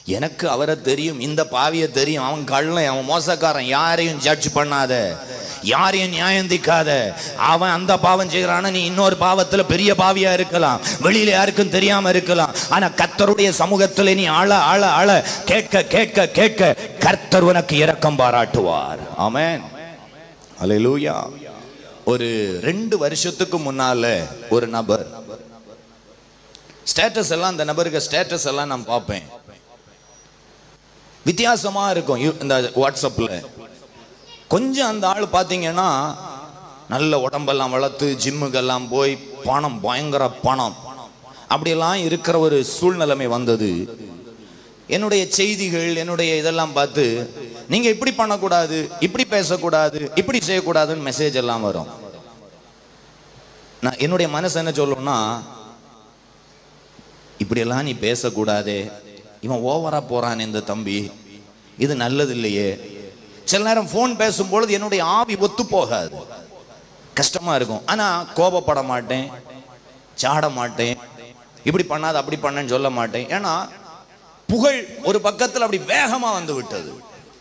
எனக்கு அவரை தெரியும் இந்த பாவியை தெரியும் அவன் கள்ளன் அவன் மோசக்காரன் யாரையும் ஜட்ஜ் பண்ணாத யாரையும் நியாயந்திக்காத அவன் அந்த பாவம் செய்கிறான நீ இன்னொரு பாவத்துல பெரிய பாவியா இருக்கலாம் வெளியில யாருக்கும் தெரியாம இருக்கலாம் ஆனா கர்த்தருடைய சமூகத்துல நீ அழ அழ அழ கேட்க கேட்க கேட்க கர்த்தர் உனக்கு இரக்கம் பாராட்டுவார் ஆமென் அல்லேலூயா ஒரு ரெண்டு வருஷத்துக்கு முன்னால ஒரு நபர் ஸ்டேட்டஸ் எல்லாம் அந்த நபருக்கு ஸ்டேட்டஸ் எல்லாம் நான் பார்ப்பேன் வித்தியாசமா இருக்கும் யூ- இந்த வாட்ஸ்அப்ல கொஞ்சம் அந்த ஆள் பார்த்தீங்கன்னா நல்ல உடம்பெல்லாம் வளர்த்து ஜிம்முக்கெல்லாம் போய் பணம் பயங்கர பணம் அப்படியெல்லாம் இருக்கிற ஒரு சூழ்நிலைமை வந்தது என்னுடைய செய்திகள் என்னுடைய இதெல்லாம் பார்த்து நீங்க இப்படி பண்ணக்கூடாது இப்படி பேசக்கூடாது இப்படி செய்யக்கூடாதுன்னு மெசேஜ் எல்லாம் வரும் நான் என்னுடைய மனசு என்ன சொல்லும்னா இப்படியெல்லாம் நீ பேசக்கூடாதே இவன் ஓவரா போறான் இந்த தம்பி இது நல்லது இல்லையே சில நேரம் ஃபோன் பேசும்பொழுது என்னுடைய ஆவி ஒத்து போகாது கஷ்டமா இருக்கும் ஆனா கோபப்பட மாட்டேன் சாட மாட்டேன் இப்படி பண்ணாத அப்படி பண்ணேன்னு சொல்ல மாட்டேன் ஏன்னா புகழ் ஒரு பக்கத்தில் அப்படி வேகமா வந்து விட்டது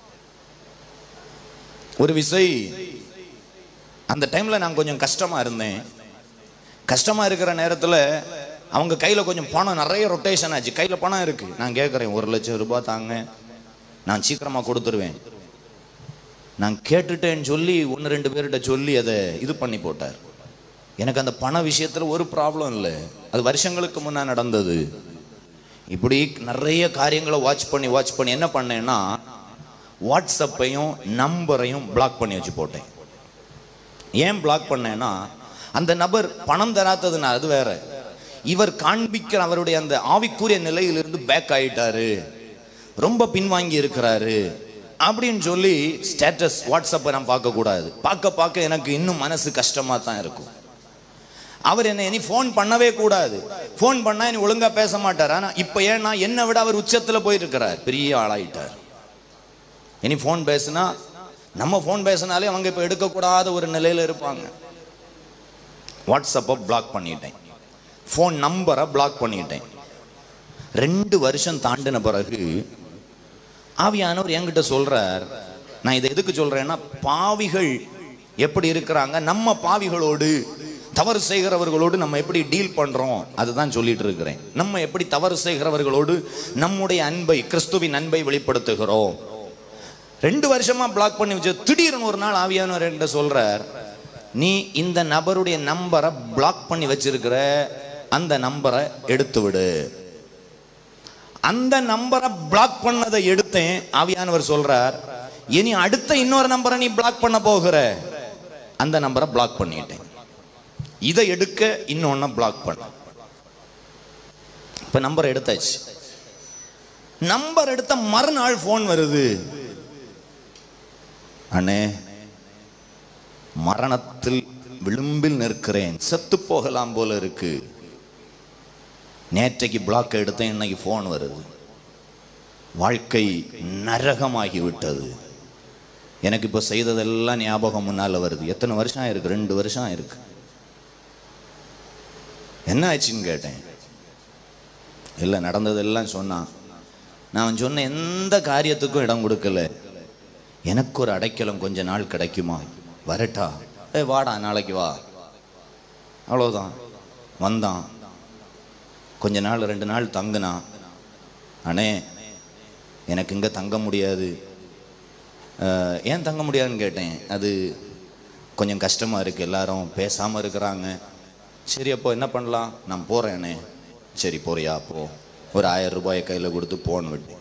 ஒரு விசை அந்த டைம்ல நான் கொஞ்சம் கஷ்டமா இருந்தேன் கஷ்டமா இருக்கிற நேரத்துல அவங்க கையில கொஞ்சம் பணம் நிறைய ரொட்டேஷன் ஆச்சு கையில பணம் இருக்கு நான் கேட்குறேன் ஒரு லட்சம் ரூபாய் தாங்க நான் சீக்கிரமா கொடுத்துருவேன் நான் கேட்டுட்டேன்னு சொல்லி ஒன்று ரெண்டு பேர்கிட்ட சொல்லி அதை இது பண்ணி போட்டார் எனக்கு அந்த பண விஷயத்துல ஒரு ப்ராப்ளம் இல்லை அது வருஷங்களுக்கு முன்னா நடந்தது இப்படி நிறைய காரியங்களை வாட்ச் பண்ணி வாட்ச் பண்ணி என்ன பண்ணேன்னா வாட்ஸ்அப்பையும் நம்பரையும் பிளாக் பண்ணி வச்சு போட்டேன் ஏன் பிளாக் பண்ணேன்னா அந்த நபர் பணம் தராததுனா அது வேற இவர் காண்பிக்கிற அவருடைய அந்த ஆவிக்குரிய நிலையிலிருந்து பேக் ஆயிட்டாரு ரொம்ப பின்வாங்கி இருக்கிறாரு அப்படின்னு சொல்லி ஸ்டேட்டஸ் வாட்ஸ்அப்பை நான் பார்க்கக்கூடாது பார்க்க பார்க்க எனக்கு இன்னும் மனசு கஷ்டமா தான் இருக்கும் அவர் என்ன இனி ஃபோன் பண்ணவே கூடாது ஃபோன் பண்ணா இனி ஒழுங்கா பேச மாட்டார் ஆனா இப்போ ஏன்னா என்னை விட அவர் உச்சத்துல போயிருக்கிறார் பெரிய ஆளாயிட்டார் இனி ஃபோன் பேசுனா நம்ம ஃபோன் பேசினாலே அவங்க இப்போ எடுக்கக்கூடாத ஒரு நிலையில இருப்பாங்க வாட்ஸ்அப்பை பிளாக் பண்ணிட்டேன் ஃபோன் நம்பரை பிளாக் பண்ணிட்டேன் ரெண்டு வருஷம் தாண்டின பிறகு ஆவியானவர் என்கிட்ட சொல்றார் நான் இதை எதுக்கு சொல்றேன்னா பாவிகள் எப்படி இருக்கிறாங்க நம்ம பாவிகளோடு தவறு செய்கிறவர்களோடு நம்ம எப்படி டீல் பண்றோம் அதுதான் சொல்லிட்டு இருக்கிறேன் நம்ம எப்படி தவறு செய்கிறவர்களோடு நம்முடைய அன்பை கிறிஸ்துவின் அன்பை வெளிப்படுத்துகிறோம் ரெண்டு வருஷமா பிளாக் பண்ணி வச்சு திடீர்னு ஒரு நாள் ஆவியானவர் என்கிட்ட சொல்றார் நீ இந்த நபருடைய நம்பரை பிளாக் பண்ணி வச்சிருக்கிற அந்த நம்பரை எடுத்து விடு அந்த நம்பரை பிளாக் பண்ணதை எடுத்தேன் ஆவியானவர் சொல்றார் இனி அடுத்த இன்னொரு நம்பரை நீ பிளாக் பண்ண போகிற அந்த நம்பரை பிளாக் பண்ணிட்டேன் இதை எடுக்க இன்னொன்னு பிளாக் பண்ண இப்ப நம்பர் எடுத்தாச்சு நம்பர் எடுத்த மறுநாள் ஃபோன் வருது அண்ணே மரணத்தில் விளிம்பில் நிற்கிறேன் செத்து போகலாம் போல இருக்கு நேற்றைக்கு பிளாக் எடுத்தேன் இன்னைக்கு ஃபோன் வருது வாழ்க்கை நரகமாகி விட்டது எனக்கு இப்போ செய்ததெல்லாம் ஞாபகம் முன்னால் வருது எத்தனை வருஷம் ஆயிருக்கு ரெண்டு வருஷம் ஆயிருக்கு என்ன ஆச்சுன்னு கேட்டேன் இல்லை நடந்ததெல்லாம் சொன்னான் நான் சொன்ன எந்த காரியத்துக்கும் இடம் கொடுக்கல எனக்கு ஒரு அடைக்கலம் கொஞ்ச நாள் கிடைக்குமா வரட்டா ஏ வாடா நாளைக்கு வா அவ்வளோதான் வந்தான் கொஞ்ச நாள் ரெண்டு நாள் தங்குனான் அண்ணே எனக்கு இங்கே தங்க முடியாது அஹ், ஏன் தங்க முடியாதுன்னு கேட்டேன் அது கொஞ்சம் கஷ்டமாக இருக்குது எல்லாரும் பேசாமல் இருக்கிறாங்க சரி அப்போ என்ன பண்ணலாம் நான் போகிறேனே சரி போறியா போ ஒரு ஆயிரம் ரூபாயை கையில் கொடுத்து போன் விட்டு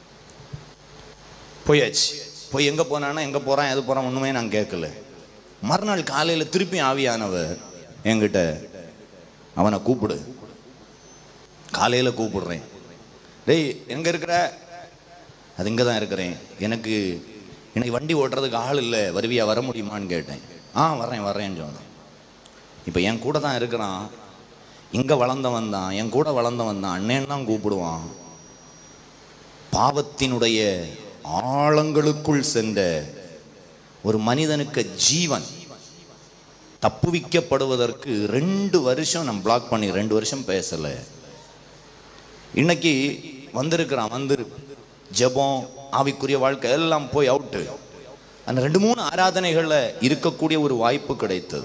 போயாச்சு போய் எங்கே போனான்னா எங்கே போகிறான் எது போகிறான் ஒன்றுமே நான் கேட்கல மறுநாள் காலையில் திருப்பி ஆவியானவர் என்கிட்ட அவனை கூப்பிடு காலையில் கூப்பிடுறேன் டேய் எங்கே இருக்கிற அது இங்கே தான் இருக்கிறேன் எனக்கு எனக்கு வண்டி ஓட்டுறதுக்கு ஆள் இல்லை வருவியா வர முடியுமான்னு கேட்டேன் ஆ வர்றேன் வர்றேன்னு சொன்னேன் இப்போ என் கூட தான் இருக்கிறான் இங்கே வளர்ந்தவன் தான் என் கூட வளர்ந்தவன் தான் அண்ணன் தான் கூப்பிடுவான் பாவத்தினுடைய ஆழங்களுக்குள் சென்ற ஒரு மனிதனுக்கு ஜீவன் தப்புவிக்கப்படுவதற்கு ரெண்டு வருஷம் நான் பிளாக் பண்ணி ரெண்டு வருஷம் பேசலை இன்னைக்கு வந்திருக்கிறான் வந்து ஜெபம் ஆவிக்குரிய வாழ்க்கை எல்லாம் போய் அவுட்டு அந்த ரெண்டு மூணு ஆராதனைகள்ல இருக்கக்கூடிய ஒரு வாய்ப்பு கிடைத்தது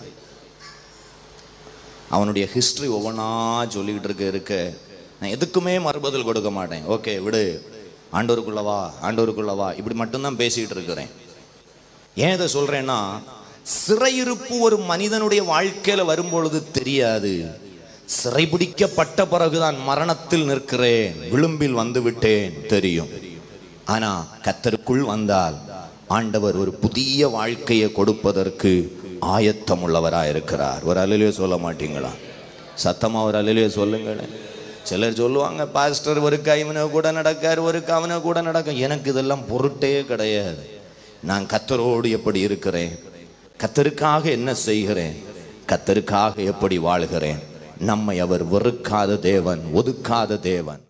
அவனுடைய ஹிஸ்டரி ஒவ்வொன்றா சொல்லிக்கிட்டு இருக்க இருக்க நான் எதுக்குமே மறுபதில் கொடுக்க மாட்டேன் ஓகே விடு ஆண்டோருக்குள்ளவா ஆண்டோருக்குள்ளவா இப்படி மட்டும்தான் பேசிக்கிட்டு இருக்கிறேன் ஏன் இதை சொல்றேன்னா சிறையிருப்பு ஒரு மனிதனுடைய வாழ்க்கையில வரும்பொழுது தெரியாது சிறைபிடிக்கப்பட்ட பிறகுதான் மரணத்தில் நிற்கிறேன் விளிம்பில் வந்து விட்டேன் தெரியும் ஆனா கத்தருக்குள் வந்தால் ஆண்டவர் ஒரு புதிய வாழ்க்கையை கொடுப்பதற்கு ஆயத்தம் உள்ளவராக இருக்கிறார் ஒரு அலையிலே சொல்ல மாட்டீங்களா சத்தமா ஒரு அலையிலே சொல்லுங்களேன் சிலர் சொல்லுவாங்க பாஸ்டர் ஒரு கைவனை கூட நடக்கார் ஒரு கவனை கூட நடக்க எனக்கு இதெல்லாம் பொருட்டே கிடையாது நான் கத்தரோடு எப்படி இருக்கிறேன் கத்தருக்காக என்ன செய்கிறேன் கத்தருக்காக எப்படி வாழ்கிறேன் நம்மை அவர் வெறுக்காத தேவன் ஒதுக்காத தேவன்